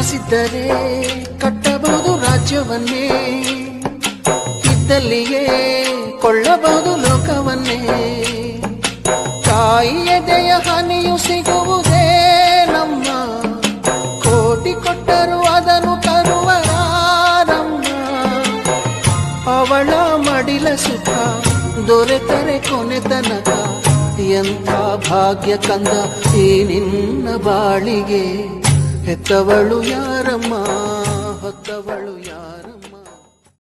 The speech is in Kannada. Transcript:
ಕಾಸಿದ್ದರೆ ಕಟ್ಟಬಹುದು ರಾಜ್ಯವನ್ನೇ ಇದ್ದಲ್ಲಿಯೇ ಕೊಳ್ಳಬಹುದು ಲೋಕವನ್ನೇ ತಾಯಿಯ ದಯ ಹನಿಯು ಸಿಗುವುದೇ ನಮ್ಮ ಕೋಟಿ ಕೊಟ್ಟರು ಅದನ್ನು ತರುವರಾರಮ್ಮ ಅವಳ ಮಡಿಲ ಸುಖ ದೊರೆತರೆ ಕೊನೆ ತನಕ ಎಂಥ ಭಾಗ್ಯ ಕಂದ ಈ ನಿನ್ನ ಬಾಳಿಗೆ ಹೆತ್ತವಳು ಯಾರಮ್ಮ ಹೊತ್ತವಳು ಯಾರ